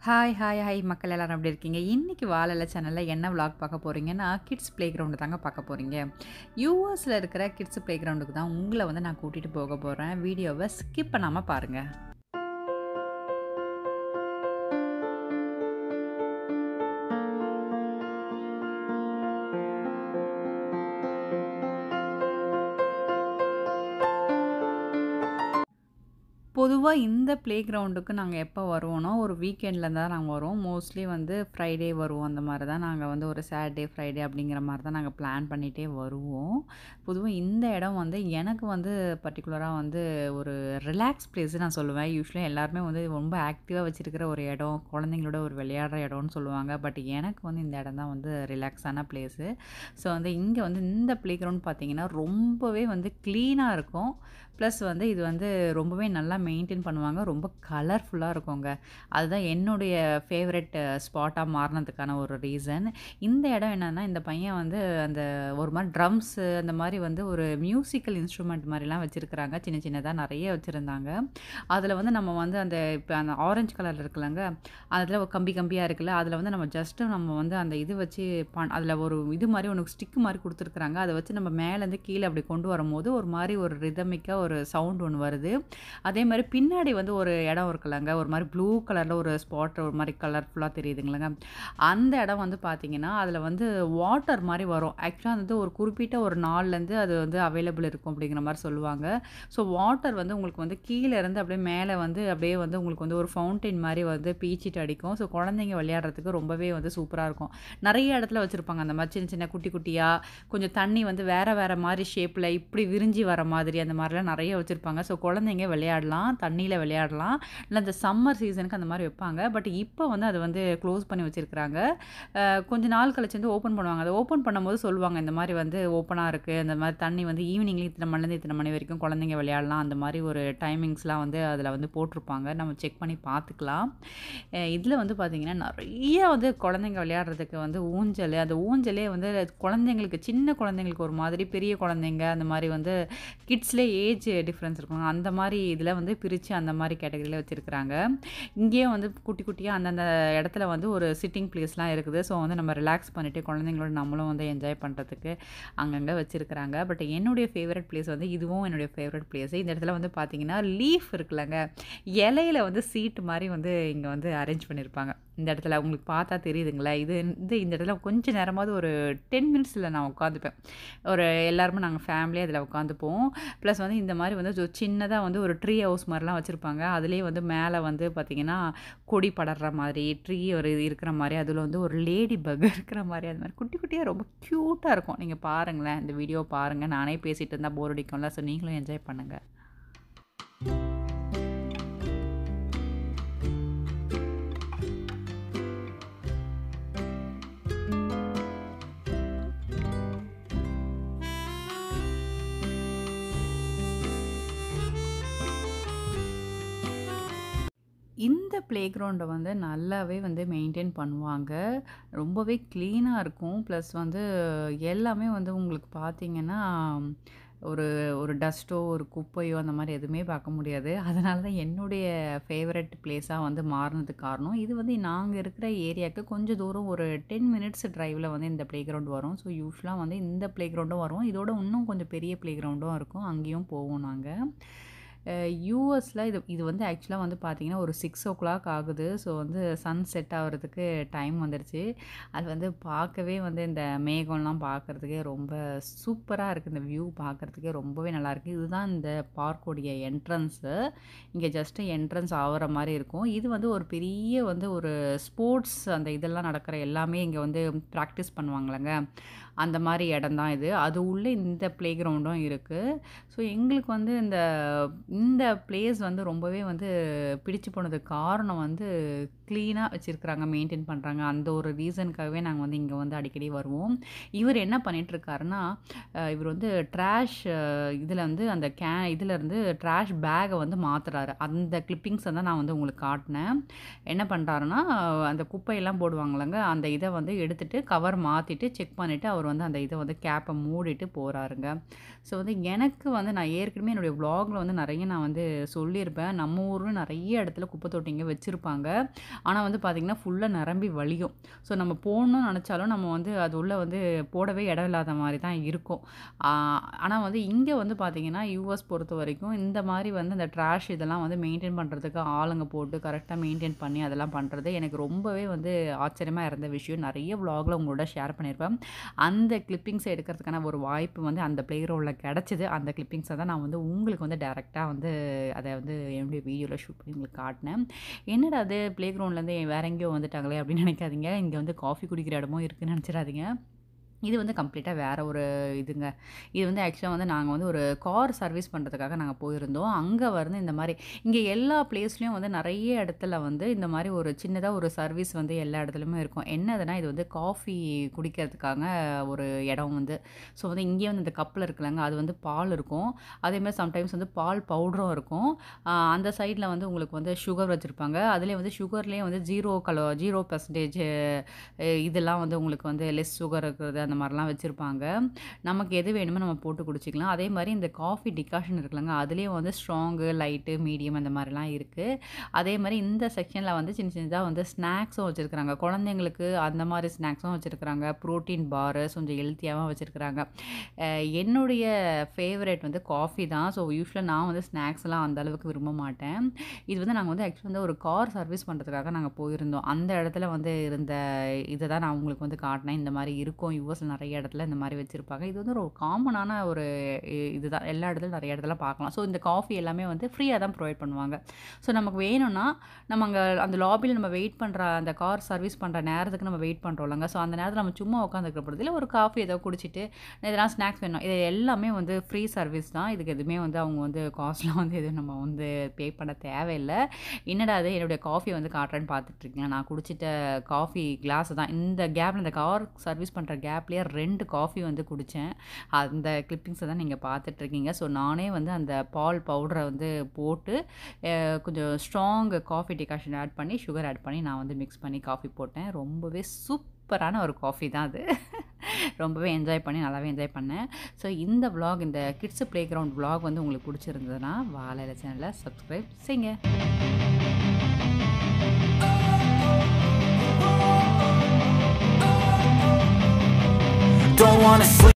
Hi, hi, hi மக்கள் எல்லாரும் எப்படி இருக்கீங்க? இன்னைக்கு வாழல சேனல்ல என்ன விளாக் பார்க்க போறீங்கன்னா, கிட்ஸ் ப்ளே கிரவுண்ட் தாங்க பார்க்க போறீங்க. யுஎஸ்ல இருக்கிற கிட்ஸ் ப்ளே கிரவுண்டுக்கு தான் உங்கள வந்து நான் கூட்டிட்டு போக போறேன். வீடியோவ ஸ்கிப் பண்ணாம பாருங்க. பொதுவா இந்த ப்ளே கிரவுண்டுக்கு நாங்க எப்ப வருவோம்னா, ஒரு வீக்கெண்ட்ல தான் நாங்க வருவோம். மோஸ்ட்லி வந்து ஃப்ரைடே வருவோம். அந்த மாரி தான் நாங்க வந்து ஒரு சாட்டர்டே, ஃப்ரைடே அப்படிங்கிற மாரி தான் நாங்க பிளான் பண்ணிட்டே வருவோம். பொதுவா இந்த இடம் வந்து எனக்கு வந்து பர்ட்டிகுலரா வந்து ஒரு ரிலாக்ஸ் பிளேஸ் நான் சொல்லுவேன். யூசுவலா எல்லாருமே வந்து ரொம்ப ஆக்டிவா வச்சிருக்கிற ஒரு இடம், குழந்தைங்களோட ஒரு விளையாடுற இடம்னு சொல்லுவாங்க. பட் எனக்கு வந்து இந்த இடம் தான் வந்து ரிலாக்ஸான பிளேஸு. ஸோ வந்து இங்க வந்து இந்த ப்ளே கிரவுண்ட் பார்த்தீங்கன்னா, ரொம்பவே வந்து கிளீனா இருக்கும். ப்ளஸ் வந்து இது வந்து ரொம்பவே நல்லா மெயின்டெயின் பண்ணுவாங்க. ரொம்ப கலர்ஃபுல்லா இருக்குங்க. அதுதான் என்னுடைய ஃபேவரைட் ஸ்பாட்டா மாறுனதுக்கான ஒரு ரீசன். இந்த இடம் என்னன்னா, இந்த பையன் வந்து அந்த ஒரு மாரி ட்ரம்ஸு அந்த மாரி வந்து ஒரு மியூசிக்கல் இன்ஸ்ட்ருமெண்ட் மாரிலாம் வச்சிருக்கிறாங்க. சின்ன சின்னதா நெறைய வச்சிருந்தாங்க. அதில வந்து நம்ம வந்து அந்த இப்ப அந்த ஆரஞ்சு கலர்ல இருக்குல்லங்க, அதில ஒரு கம்பி கம்பியா இருக்குல்ல, அதில வந்து நம்ம ஜஸ்ட்டு நம்ம வந்து அந்த இது வச்சு பண் அதில ஒரு இது மாரி ஒண்ணு ஸ்டிக் மாரி குடுத்துருக்காங்க. அத வச்சு நம்ம மேலேருந்து கீழ அப்படி கொண்டு வரும்போது, ஒரு மாரி ஒரு ரிதமிக்கா ஒரு சவுண்ட் ஒண்ணு வருது. அதே மாரி பின்னாடி வந்து ஒரு இடம் இருக்குல்லங்க, ஒரு மாரி ப்ளூ கலர்ல ஒரு ஸ்பாட் ஒரு மாரி கலர்ஃபுல்லா தெரியுதுங்களங்க. அந்த இடம் வந்து பார்த்தீங்கன்னா, அதில வந்து வாட்டர் மாரி வரும். ஆக்சுவலா வந்து ஒரு குறிப்பிட்ட ஒரு நாள்லேருந்து அது வந்து அவைலபிள் இருக்கும் அப்படிங்கிற மாரி சொல்லுவாங்க. ஸோ வாட்டர் வந்து உங்களுக்கு வந்து கீழ இருந்து அப்படியே மேல வந்து அப்படியே வந்து உங்களுக்கு வந்து ஒரு ஃபவுண்டைன் மாரி வந்து பீச்சிட்டு அடிக்கும். ஸோ குழந்தைங்க விளையாடுறதுக்கு ரொம்பவே வந்து சூப்பரா இருக்கும். நெறைய இடத்துல வச்சிருப்பாங்க அந்த மாரி சின்ன சின்ன குட்டி குட்டியா, கொஞ்சம் தண்ணி வந்து வேற வேற மாரி ஷேப்ல இப்படி விரிஞ்சு வர மாதிரி அந்த மாரிலாம் நெறைய வச்சிருப்பாங்க. ஸோ குழந்தைங்க விளையாடலாம், தண்ணீல விளையாடலாம். இல்ல இந்த சம்மர் சீசனுக்கு அந்த மாரி வைப்பாங்க. பட் இப்ப வந்து அத வந்து க்ளோஸ் பண்ணி வச்சிருக்கிறாங்க. அ கொஞ்ச நாள் கழிச்சு வந்து ஓப்பன் பண்ணுவாங்க. அத ஓப்பன் பண்ணும்போது சொல்லுவாங்க, இந்த மாரி வந்து ஓப்பனா இருக்கு. அந்த மாரி தண்ணி வந்து ஈவினிங்ல இத்தன மணிலேருந்து இத்தன மணி வரைக்கும் குழந்தைங்க விளையாடலாம். அந்த மாரி ஒரு டைமிங்ஸ்லாம் வந்து அதில வந்து போட்டிருப்பாங்க. நம்ம செக் பண்ணி பார்த்துக்கலாம். அ இதில வந்து பார்த்தீங்கன்னா, நெறைய வந்து குழந்தைங்க விளையாடுறதுக்கு வந்து ஊஞ்சலு, அந்த ஊஞ்சலே வந்து குழந்தைங்களுக்கு சின்ன குழந்தைங்களுக்கு ஒரு மாதிரி, பெரிய குழந்தைங்க அந்த மாரி வந்து கிட்ஸ்லயே ஏஜ் டிஃபரன்ஸ் இருக்குங்க. அந்த மாரி இதில வந்து பிரிச்சு அந்த மாரி கேட்டகரில வச்சிருக்கிறாங்க. இங்கேயும் வந்து குட்டி குட்டியா அந்தந்த இடத்துல வந்து ஒரு சிட்டிங் பிளேஸ்லாம் இருக்குது. ஸோ வந்து நம்ம ரிலாக்ஸ் பண்ணிட்டு குழந்தைங்களோட நம்மளும் வந்து என்ஜாய் பண்றதுக்கு அங்கங்க வச்சிருக்கிறாங்க. பட் என்னுடைய ஃபேவரைட் பிளேஸ் வந்து இதுவும் என்னுடைய ஃபேவரைட் பிளேஸு. இந்த இடத்துல வந்து பார்த்தீங்கன்னா, லீஃப் இருக்குல்லங்க, இலையில வந்து சீட் மாரி வந்து இங்க வந்து அரேஞ்ச் பண்ணியிருப்பாங்க. இந்த இடத்துல உங்களுக்கு பார்த்தா தெரியுதுங்களா? இது வந்து இந்த இடத்துல கொஞ்ச நேரமாவது ஒரு 10 மினிட்ஸ்ல நான் உட்காந்துப்பேன். ஒரு எல்லாருமே நாங்க ஃபேமிலியா இதில உட்காந்துப்போம். ப்ளஸ் வந்து இந்த மாரி வந்து ஒரு சின்னதா வந்து ஒரு ட்ரீ ஹவுஸ் மாரிலாம் வச்சிருப்பாங்க. அதிலேயே வந்து மேல வந்து பார்த்தீங்கன்னா, கொடி படர்ற மாரி, ட்ரீ ஒரு இருக்கிற மாரி, அதில வந்து ஒரு லேடி பக் இருக்கிற மாரி, அந்த மாரி குட்டி குட்டியா ரொம்ப கியூட்டா இருக்கும். நீங்க பாருங்களேன். இந்த வீடியோவ பாருங்க. நானே பேசிட்டு இருந்தா போர் அடிக்கும்ல. ஸோ நீங்களும் என்ஜாய் பண்ணுங்க. இந்த ப்ளே கிரவுண்ட வந்து நல்லாவே வந்து மெயின்டெயின் பண்ணுவாங்க. ரொம்பவே கிளீனா இருக்கும். ப்ளஸ் வந்து எல்லாமே வந்து உங்களுக்கு பார்த்தீங்கன்னா, ஒரு ஒரு டஸ்ட்டோ, ஒரு குப்பையோ அந்த மாரி எதுவுமே பார்க்க முடியாது. அதனால தான் என்னுடைய ஃபேவரைட் பிளேஸா வந்து மாறுனதுக்கு காரணம். இது வந்து நாங்க இருக்கிற ஏரியாவுக்கு கொஞ்சம் தூரம் ஒரு 10 மினிட்ஸ் டிரைவ்ல வந்து இந்த ப்ளே கிரவுண்ட் வரும். ஸோ யூசுவலா வந்து இந்த ப்ளே கிரவுண்டும் வரும். இதோட இன்னும் கொஞ்சம் பெரிய ப்ளே கிரவுண்டும் இருக்கும். அங்கேயும் போவோம் நாங்க. அ யுஎஸ்ல இது இது வந்து ஆக்சுவலா வந்து பார்த்தீங்கன்னா, ஒரு 6:00 ஆகுது. ஸோ வந்து சன் செட் ஆவறதுக்கு டைம் வந்துருச்சு. அது வந்து பார்க்கவே வந்து இந்த மேகம்லாம் பார்க்கறதுக்கே ரொம்ப சூப்பரா இருக்கு. இந்த வியூ பார்க்கறதுக்கே ரொம்பவே நல்லாயிருக்கு. இதுதான் இந்த பார்க்கோடைய என்ட்ரன்ஸு. இங்க ஜஸ்ட் என்ட்ரன்ஸ் ஆவுற மாரி இருக்கும். இது வந்து ஒரு பெரிய வந்து ஒரு ஸ்போர்ட்ஸ் அந்த இதெல்லாம் நடக்கிற எல்லாமே இங்க வந்து பிராக்டிஸ் பண்ணுவாங்கல்லங்க, அந்த மாரி இடம் தான் இது. அது உள்ள இந்த ப்ளே கிரவுண்டும் இருக்கு. ஸோ எங்களுக்கு வந்து இந்த இந்த பிளேஸ் வந்து ரொம்பவே வந்து பிடிச்சு போனதுக்கு காரணம் வந்து கிளீனா வச்சிருக்கிறாங்க, மெயின்டெயின் பண்றாங்க. அந்த ஒரு ரீசனுக்காகவே நாங்க வந்து இங்க வந்து அடிக்கடி வருவோம். இவரு என்ன பண்ணிட்டுருக்காருன்னா, அ இவரு வந்து ட்ராஷ் இதில வந்து அந்த கே இதிலருந்து ட்ராஷ் பேக்க வந்து மாத்துறாரு. அந்த கிளிப்பிங்ஸ தான் நான் வந்து உங்களுக்கு காட்டுனேன். என்ன பண்றாருன்னா, அந்த குப்பையெல்லாம் போடுவாங்கல்லங்க, அந்த இத வந்து எடுத்துட்டு கவர் மாத்திட்டு செக் பண்ணிட்டு அவர் வந்து அந்த இத வந்து கேப்ப மூடிட்டு போறாருங்க. ஸோ வந்து எனக்கு வந்து நான் ஏற்கனவே என்னுடைய வ்ளாக்ல வந்து நெறைய நான் வந்து சொல்லியிருப்பேன். நம்ம ஊர்ல நெறைய இடத்துல குப்பை தொட்டிங்க வச்சிருப்பாங்க. ஆனா வந்து பார்த்தீங்கன்னா, ஃபுல்லா நிரம்பி வழியும். ஸோ நம்ம போடணும்னு நெனச்சாலும் நம்ம வந்து அது உள்ள வந்து போடவே இடம் இல்லாத மாரி தான் இருக்கும். ஆ ஆனா வந்து இங்க வந்து பார்த்தீங்கன்னா, யுஎஸ் பொறுத்தவரைக்கும் இந்த மாரி வந்து இந்த ட்ராஷ் இதெல்லாம் வந்து மெயின்டெயின் பண்றதுக்கு ஆளுங்க போட்டு கரெக்ட்டா மெயின்டெயின் பண்ணி அதெல்லாம் பண்றது எனக்கு ரொம்பவே வந்து ஆச்சரியமா இருந்த விஷயம். நெறைய விளாக்ல உங்களோட ஷேர் பண்ணியிருப்பேன். அந்த கிளிப்பிங்ஸ எடுக்கிறதுக்கான ஒரு வாய்ப்பு வந்து அந்த ப்ளே கிரவுண்ட்ல கெடைச்சது. அந்த கிளிப்பிங்ஸ தான் நான் வந்து உங்களுக்கு வந்து டைரக்ட்டா வந்து அத வந்து என்னுடைய வீடியோல ஷூட் பண்ணி உங்களுக்கு காட்டுனேன். என்னடா இது ப்ளே கிரவுண்ட்லேருந்து வேற எங்கேயோ வந்துட்டாங்களே அப்படின்னு நெனைக்காதீங்க. இங்க வந்து காஃபி குடிக்கிற இடமும் இருக்குன்னு நெனச்சிராதீங்க. இது வந்து கம்ப்ளீட்டா வேற ஒரு இதுங்க. இது வந்து ஆக்சுவலா வந்து நாங்க வந்து ஒரு கார் சர்வீஸ் பண்றதுக்காக நாங்க போயிருந்தோம். அங்க வந்து இந்த மாரி இங்க எல்லா பிளேஸ்லயும் வந்து நெறைய இடத்துல வந்து இந்த மாரி ஒரு சின்னதா ஒரு சர்வீஸ் வந்து எல்லா இடத்துலயுமே இருக்கும். என்னதுன்னா, இது வந்து காஃபி குடிக்கிறதுக்காக ஒரு இடம் வந்து. ஸோ வந்து இங்கேயே வந்து இந்த கப்ல இருக்குல்லங்க, அது வந்து பால் இருக்கும். அதேமாரி சம்டைம்ஸ் வந்து பால் பவுடரும் இருக்கும். ஆ அந்த சைட்ல வந்து உங்களுக்கு வந்து சுகர் வச்சிருப்பாங்க. அதிலேயே வந்து சுகர்லேயே வந்து 0 கலோ 0% அ இதெல்லாம் வந்து உங்களுக்கு வந்து லெஸ் சுகர் இருக்கிறது அந்த மாரிலாம் வச்சிருப்பாங்க. நமக்கு எது வேணுமோ நம்ம போட்டு குடிச்சுக்கலாம். அதே மாரி இந்த காஃபி டிகாஷன் இருக்குல்லங்க, அதிலேயும் வந்து ஸ்ட்ராங்கு, லைட்டு, மீடியம் அந்த மாரிலாம் இருக்கு. அதே மாரி இந்த செக்ஷன்ல வந்து சின்ன சின்னதா வந்து ஸ்நாக்ஸும் வச்சிருக்காங்க. குழந்தைங்களுக்கு அந்த மாரி ஸ்நாக்ஸும் வச்சிருக்காங்க. புரோட்டீன் பாரு கொஞ்சம் ஹெல்த்தியாவும் வச்சிருக்காங்க. அ என்னுடைய ஃபேவரைட் வந்து காஃபி தான். ஸோ யூசுவலா நான் வந்து ஸ்நாக்ஸ்லாம் அந்த அளவுக்கு விரும்ப மாட்டேன். இது வந்து நாங்க வந்து ஆக்சுவலா வந்து ஒரு கார் சர்வீஸ் பண்றதுக்காக நாங்க போயிருந்தோம். அந்த இடத்துல வந்து இருந்த இத தான் நான் உங்களுக்கு வந்து காட்டுனேன். இந்த மாரி இருக்கும். யுஎஸ்ல நெறைய இடத்துல இந்த மாரி வச்சிருப்பாங்க. இது வந்து ஒரு காமனான ஒரு இ இதுதான். எல்லா இடத்துலயும் நெறைய இடத்துல பார்க்கலாம். ஸோ இந்த காஃபி எல்லாமே வந்து ஃப்ரீயா தான் ப்ரொவைட் பண்ணுவாங்க. ஸோ நமக்கு வேணும்னா, நம்ம அங்க அந்த லாபில நம்ம வெயிட் பண்ற அந்த கார் சர்வீஸ் பண்ற நேரத்துக்கு நம்ம வெயிட் பண்றோம்லங்க. ஸோ அந்த நேரத்துல நம்ம சும்மா உட்காந்துருக்க பொழுதுல ஒரு காஃபி ஏதோ குடிச்சிட்டு, எதனா ஸ்நாக்ஸ் வேணும். இது எல்லாமே வந்து ஃப்ரீ சர்வீஸ் தான். இதுக்கு எதுவுமே வந்து அவங்க வந்து காஸ்ட்லாம் வந்து எதுவும் நம்ம வந்து பே பண்ண தேவையில்ல. என்னடா இது என்னுடைய காஃபிய வந்து காட்டுறேன்னு பார்த்துட்டுருக்கீங்களா? நான் குடிச்சிட்ட காஃபி கிளாஸ் தான். இந்த கேப்ல இந்த கார் சர்வீஸ் பண்ற கேப்லயே 2 காஃபி வந்து குடிச்சேன். அந்த கிளிப்பிங்ஸ தான் நீங்க பார்த்துட்டுருக்கீங்க. ஸோ நானே வந்து அந்த பால் பவுடர வந்து போட்டு, அ கொஞ்சம் ஸ்ட்ராங் காஃபி டிகாஷன் ஆட் பண்ணி, சுகர் ஆட் பண்ணி நான் வந்து மிக்ஸ் பண்ணி காஃபி போட்டேன். ரொம்பவே சூப்பரான ஒரு காஃபி தான் அது. ரொம்பவே என்ஜாய் பண்ணி நல்லாவே என்ஜாய் பண்ணேன். ஸோ இந்த விளாக் இந்த கிட்ஸ் ப்ளே கிரவுண்ட் விளாக் வந்து உங்களுக்கு புடிச்சிருந்ததுன்னா, வாழ இலை சேனல சப்ஸ்கிரைப் செய்ங்க. Don't wanna sleep